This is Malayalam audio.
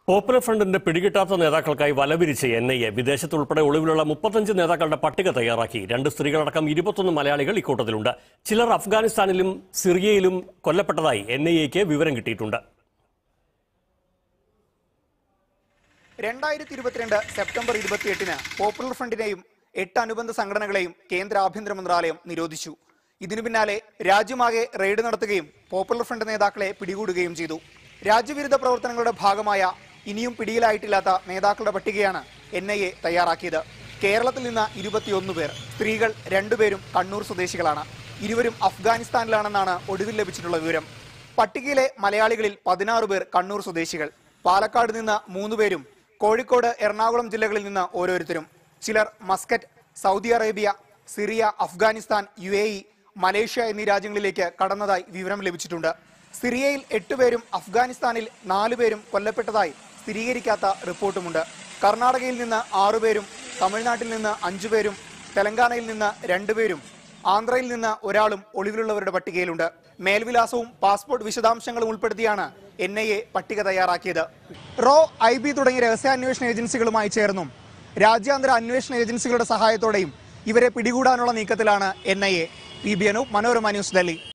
പോപ്പുലർ ഫ്രണ്ടിന്റെ പിടികിട്ടാത്ത നേതാക്കൾക്കായി വലവിരിച്ച് എൻ ഐ എ വിദേശത്തുൾപ്പെടെ ഒളിവിലുള്ള മുപ്പത്തഞ്ച് നേതാക്കളുടെ പട്ടിക തയ്യാറാക്കി രണ്ട് സ്ത്രീകളടക്കം ഇരുപത്തൊന്ന് മലയാളികൾ ഇക്കൂട്ടത്തിലുണ്ട് ചിലർ അഫ്ഗാനിസ്ഥാനിലും സിറിയയിലും കൊല്ലപ്പെട്ടതായി എൻ ഐ എക്ക് വിവരം കിട്ടിയിട്ടുണ്ട് രണ്ടായിരത്തി ഇരുപത്തിരണ്ട് സെപ്റ്റംബർ ഇരുപത്തിയെട്ടിന് പോപ്പുലർ ഫ്രണ്ടിനെയും എട്ട് അനുബന്ധ സംഘടനകളെയും കേന്ദ്ര ആഭ്യന്തര മന്ത്രാലയം നിരോധിച്ചു ഇതിനു പിന്നാലെ രാജ്യമാകെ റെയ്ഡ് നടത്തുകയും പോപ്പുലർ ഫ്രണ്ട് നേതാക്കളെ പിടികൂടുകയും ചെയ്തു രാജ്യവിരുദ്ധ പ്രവർത്തനങ്ങളുടെ ഭാഗമായ ഇനിയും പിടിയിലായിട്ടില്ലാത്ത നേതാക്കളുടെ പട്ടികയാണ് എൻ ഐ എ തയ്യാറാക്കിയത് കേരളത്തിൽ നിന്ന് ഇരുപത്തിയൊന്ന് പേർ സ്ത്രീകൾ രണ്ടുപേരും കണ്ണൂർ സ്വദേശികളാണ് ഇരുവരും അഫ്ഗാനിസ്ഥാനിലാണെന്നാണ് ഒടുവിൽ ലഭിച്ചിട്ടുള്ള വിവരം പട്ടികയിലെ മലയാളികളിൽ പതിനാറ് പേർ കണ്ണൂർ സ്വദേശികൾ പാലക്കാട് നിന്ന് മൂന്ന് പേരും കോഴിക്കോട് എറണാകുളം ജില്ലകളിൽ നിന്ന് ഓരോരുത്തരും ചിലർ Muscat Saudi Arabia Syria Afghanistan U A E Malaysia എന്നീ രാജ്യങ്ങളിലേക്ക് കടന്നതായി വിവരം ലഭിച്ചിട്ടുണ്ട് സിറിയയിൽ എട്ടുപേരും അഫ്ഗാനിസ്ഥാനിൽ നാലുപേരും കൊല്ലപ്പെട്ടതായി സ്ഥിരീകരിക്കാത്ത റിപ്പോർട്ടുമുണ്ട് കർണാടകയിൽ നിന്ന് ആറുപേരും തമിഴ്നാട്ടിൽ നിന്ന് അഞ്ചുപേരും തെലങ്കാനയിൽ നിന്ന് രണ്ടുപേരും ആന്ധ്രയിൽ നിന്ന് ഒരാളും ഒളിവിലുള്ളവരുടെ പട്ടികയിലുണ്ട് മേൽവിലാസവും പാസ്പോർട്ട് വിശദാംശങ്ങളും ഉൾപ്പെടുത്തിയാണ് എൻ ഐ എ പട്ടിക തയ്യാറാക്കിയത് റോ ഐ ബി തുടങ്ങിയ രഹസ്യാന്വേഷണ ഏജൻസികളുമായി ചേർന്നും രാജ്യാന്തര അന്വേഷണ ഏജൻസികളുടെ സഹായത്തോടെയും ഇവരെ പിടികൂടാനുള്ള നീക്കത്തിലാണ് N I A P B Anoop Manorama news Delhi